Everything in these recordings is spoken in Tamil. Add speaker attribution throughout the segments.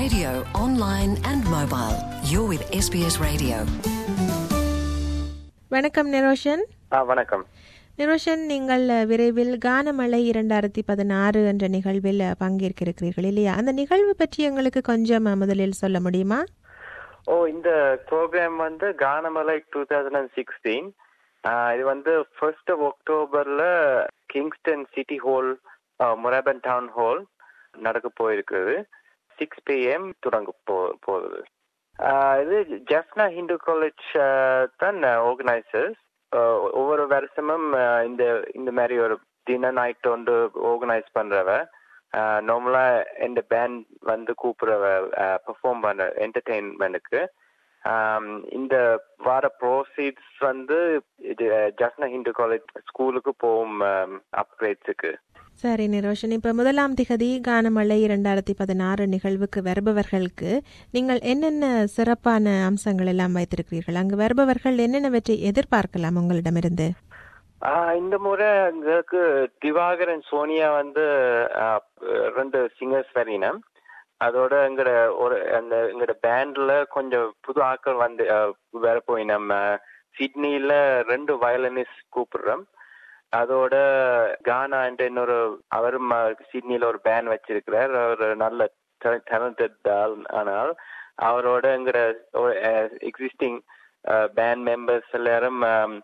Speaker 1: radio online and mobile. You're with SBS Radio.
Speaker 2: வணக்கம் நிரோஷன்
Speaker 3: ஆ வணக்கம்
Speaker 2: நிரோஷன் நீங்கள் அஹ், விரைவில் கானமழை இரண்டாயிரத்தி பதினாறு என்ற நிகழ்வில் அஹ், பங்கேற்க இருக்கிறீர்கள் இல்லையா அந்த நிகழ்வு பற்றி எங்களுக்கு கொஞ்சம் அஹ், முதலில் சொல்ல முடியுமா
Speaker 3: ஓ இந்த ப்ரோக்ராம் வந்து கானமலை டூ தௌசண்ட் அண்ட் சிக்ஸ்டீன் இது வந்து ஃபர்ஸ்ட் ஆஃப் அக்டோபர்ல Kingston city hall Moorabbin town hall நடக்க போயிருக்குது சிக்ஸ் பிஎம் தொடங்க போ போகுது ஆஹ் இது ஜெஃப்னா ஹிந்து காலேஜ் தான் ஆர்கனைசர்ஸ் ஒவ்வொரு வருஷமும் ஆஹ் இந்த இந்த மாதிரி ஒரு டின்னர் நைட் ஒன்று ஆர்கனைஸ் பண்றவ நார்மலா இந்த பேண்ட் வந்து கூப்பிடுறவ பெர்ஃபார்ம் பண்ண என்டர்டெயின்மெண்ட்டுக்கு இந்த வார ப்ரோசீட்ஸ் வந்து இது ஜஃப்னா ஹிந்து காலேஜ் ஸ்கூலுக்கு போகும் அப்கிரேட்ஸுக்கு
Speaker 2: சரி நிரோஷன் இப்ப முதலாம் திகதி கானமழை இரண்டாயிரத்தி பதினாறு நிகழ்வுக்கு வருபவர்களுக்கு நீங்கள் என்னென்ன சிறப்பான அம்சங்கள் எல்லாம் வைத்திருக்கிறீர்கள் அங்கு வருபவர்கள் என்னென்னவற்றை எதிர்பார்க்கலாம் உங்களிடமிருந்து
Speaker 3: ஆஹ் இந்த முறை எங்களுக்கு திவாகரன் சோனியா வந்து ஆஹ் ரெண்டு சிங்கர்ஸ் வரினம் அதோட எங்கட ஒரு அந்த எங்கட பேண்ட்ல கொஞ்சம் புது ஆட்கள் வந்து ஆஹ் வேற போய் நம்ம சிட்னில ரெண்டு வயலினிஸ்ட் கூப்பிடுறோம் அதோட கானா என்ற இன்னொரு அவரும் ஆஹ் சிட்னில ஒரு பேண்ட் வச்சிருக்கிறார் அவர் நல்ல டேலண்டட் ஆள் ஆனால் அவரோட எங்கட எக்ஸிஸ்டிங் பேண்ட் மெம்பர்ஸ் எல்லாரும்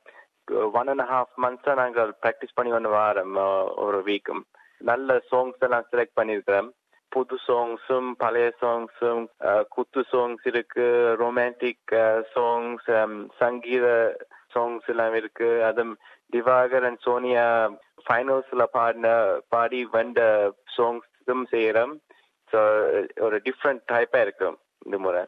Speaker 3: ஒன் அண்ட் ஹாஃப் மந்த்ஸா நாங்கள் ப்ராக்டிஸ் பண்ணி ஒன்று வாரம் ஒரு வீக்கும் நல்ல சாங்ஸ் எல்லாம் செலக்ட் பண்ணியிருக்கிறோம் புது சாங்ஸும் பழைய சாங்ஸும் குத்து சாங்ஸ் இருக்கு ரொமான்டிக் சாங்ஸ் சங்கீத சாங்ஸ் எல்லாம் இருக்கு அதுவும் திவாகர் அண்ட் சோனியா ஃபைனல்ஸ்ல பாடின பாடி வந்த சாங்ஸும் செய்யறோம் ஸோ ஒரு டிஃப்ரெண்ட் டைப்பா இருக்கும் இந்த முறை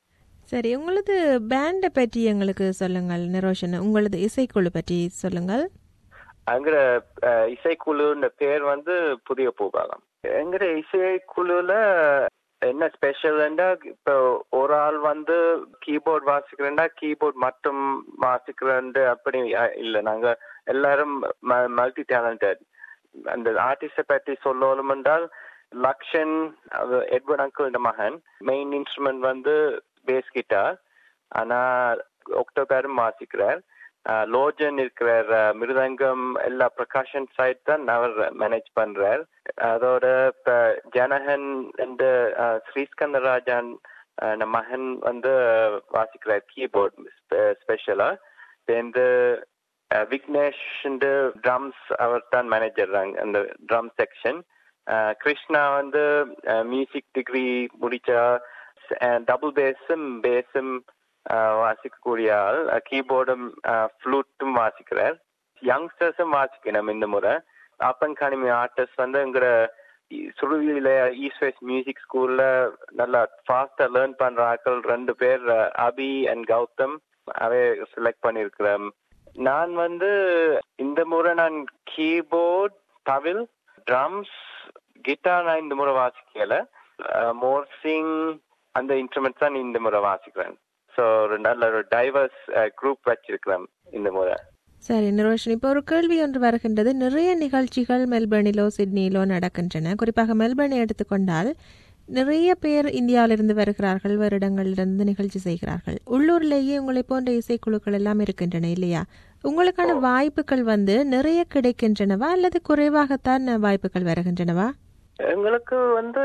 Speaker 2: சரி உங்களது பேண்டை பற்றி எங்களுக்கு சொல்லுங்கள் நிரோஷன் உங்களது இசைக்குழு பற்றி சொல்லுங்கள்
Speaker 3: அங்கிற இசைக்குழுன்ற பேர் வந்து புதிய பூபாலம் எங்கிற இசைக்குழுல என்ன ஸ்பெஷல்ண்டா இப்போ ஒரு ஆள் வந்து கீபோர்ட் வாசிக்கிறேன்டா கீபோர்ட் மட்டும் வாசிக்கிறேன் அப்படி இல்லை நாங்க எல்லாரும் மல்டி டேலண்டட் அந்த ஆர்டிஸ்ட பற்றி சொல்லணும் என்றால் லக்ஷன் எட்வர்ட் அங்கிள் மகன் மெயின் இன்ஸ்ட்ருமெண்ட் வந்து பேஸ் கிட்டார் ஆனா ஒக்டோபரும் வாசிக்கிறார் லோஜன் இருக்கிறார் மிருதங்கம் எல்லா ப்ரகாஷன் சைட் தான் அவர் மேனேஜ் பண்றார் அதோட இப்ப ஜனகன் இந்த ஸ்ரீஸ்கந்தராஜன் மகன் வந்து வாசிக்கிறார் கீபோர்ட் ஸ்பெஷலா சேர்ந்து விக்னேஷ் ட்ரம்ஸ் அவர் தான் மேனேஜர் அந்த ட்ரம் செக்ஷன் கிருஷ்ணா வந்து மியூசிக் டிகிரி முடிச்சா டபுள் பேஸும் பேஸும் வாசிக்கக்கூடிய ஆள் கீபோர்டும் ஃப்ளூட்டும் வாசிக்கிறார் யங்ஸ்டர்ஸும் வாசிக்கணும் இந்த முறை அப் அண்ட் கனிமி ஆர்டிஸ்ட் வந்து எங்கிற சுருவியில ஈஸ்ட் வெஸ்ட் மியூசிக் ஸ்கூல்ல நல்லா ஃபாஸ்டா லேர்ன் பண்ற ஆட்கள் ரெண்டு பேர் அபி அண்ட் கௌதம் அவை செலக்ட் பண்ணிருக்கிறேன் நான் வந்து இந்த முறை நான் கீபோர்ட் தவில் ட்ரம்ஸ் கிட்டார் நான் இந்த முறை வாசிக்கல மோர்சிங் அந்த இன்ஸ்ட்ருமெண்ட்ஸ் தான் இந்த முறை வாசிக்கிறேன் ஸோ ஒரு நல்ல ஒரு டைவர்ஸ் குரூப் வச்சிருக்கிறேன் இந்த முறை
Speaker 2: சரி நிரோஷன் இப்போ ஒரு கேள்வி ஒன்று வருகின்றது நிறைய நிகழ்ச்சிகள் மெல்பர்னிலோ சிட்னியிலோ நடக்கின்றன குறிப்பாக மெல்பர்னை எடுத்துக்கொண்டால் நிறைய பேர் இந்தியாவிலிருந்து வருகிறார்கள் வேறு இடங்களிலிருந்து நிகழ்ச்சி செய்கிறார்கள் உள்ளூர்லேயே உங்களை போன்ற இசைக்குழுக்கள் எல்லாம் இருக்கின்றன இல்லையா உங்களுக்கான வாய்ப்புகள் வந்து நிறைய கிடைக்கின்றனவா அல்லது குறைவாகத்தான் வாய்ப்புகள் வருகின்றனவா
Speaker 3: எங்களுக்கு வந்து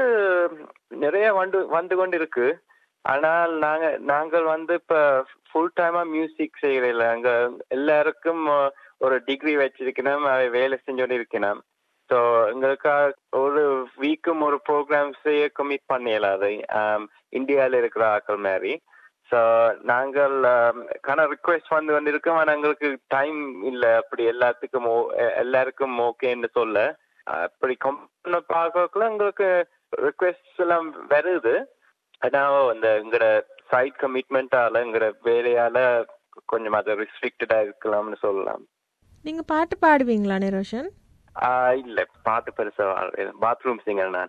Speaker 3: நிறைய வந்து வந்து கொண்டு இருக்கு ஆனால் நாங்க நாங்கள் வந்து இப்ப ஃபுல் டைமா மியூசிக் செய்யறதில்ல அங்க எல்லாருக்கும் ஒரு டிகிரி வச்சிருக்கணும் அதை வேலை செஞ்சோண்டு இருக்கணும் ஸோ எங்களுக்கு ஒரு வீக்கும் ஒரு ப்ரோக்ராம் செய்ய கமிட் பண்ணல அதை இந்தியாவில் இருக்கிற ஆக்கள் மாதிரி ஸோ நாங்கள் கன ரிக்வெஸ்ட் வந்து வந்து இருக்கோம் ஆனால் எங்களுக்கு டைம் இல்லை அப்படி எல்லாத்துக்கும் எல்லாருக்கும் ஓகேன்னு சொல்ல அப்படி கம்பெனி பார்க்கக்குள்ள எங்களுக்கு ரிக்வெஸ்ட் எல்லாம் வருது ஆனால் அந்த எங்களோட சைட் கமிட்மெண்ட்டால எங்களோட வேலையால கொஞ்சம் அதை ரெஸ்ட்ரிக்டடா இருக்கலாம்னு சொல்லலாம்
Speaker 2: நீங்க பாட்டு பாடுவீங்களா நிரோஷன்
Speaker 3: இல்ல பாட்டு பெருசா பாத்ரூம் சிங்கர் நான்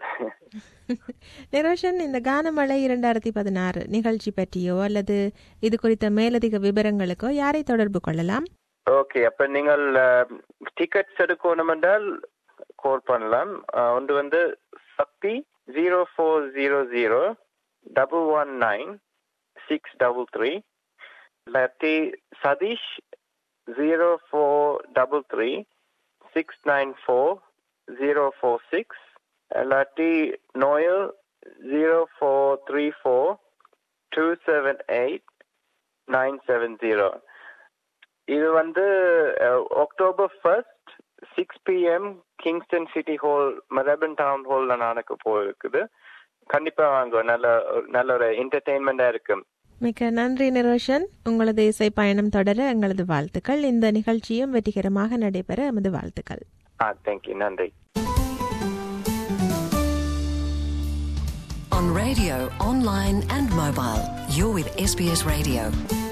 Speaker 2: நிரோஷன் இந்த கானமழை இரண்டாயிரத்தி பதினாறு நிகழ்ச்சி பற்றியோ அல்லது இது குறித்த மேலதிக விவரங்களுக்கோ யாரை தொடர்பு கொள்ளலாம்
Speaker 3: ஓகே அப்ப நீங்கள் டிக்கெட்ஸ் எடுக்கணும் என்றால் கால் பண்ணலாம் ஒன்று வந்து Sakthi zero four zero zero double one nine six double three இல்லாட்டி Satheesh zero four double three six nine four zero four six இல்லாட்டி Noel zero four three four two seven eight nine seven zero இது வந்து October first six PM Kingston city hall Melbourne town ஹால்ல நடக்க போயிருக்குது கண்டிப்பா வாங்க நல்ல ஒரு- நல்ல ஒரு என்டர்டெயின்மெண்டா இருக்கும்
Speaker 2: மிக்க நன்றி நிரோஷன் உங்களது இசை பயணம் தொடர எங்களது வாழ்த்துக்கள் இந்த நிகழ்ச்சியும் வெற்றிகரமாக நடைபெற எமது வாழ்த்துக்கள்
Speaker 3: ஆ தேங்க்யூ நன்றி
Speaker 1: On radio, online, and mobile, you're with SBS Radio.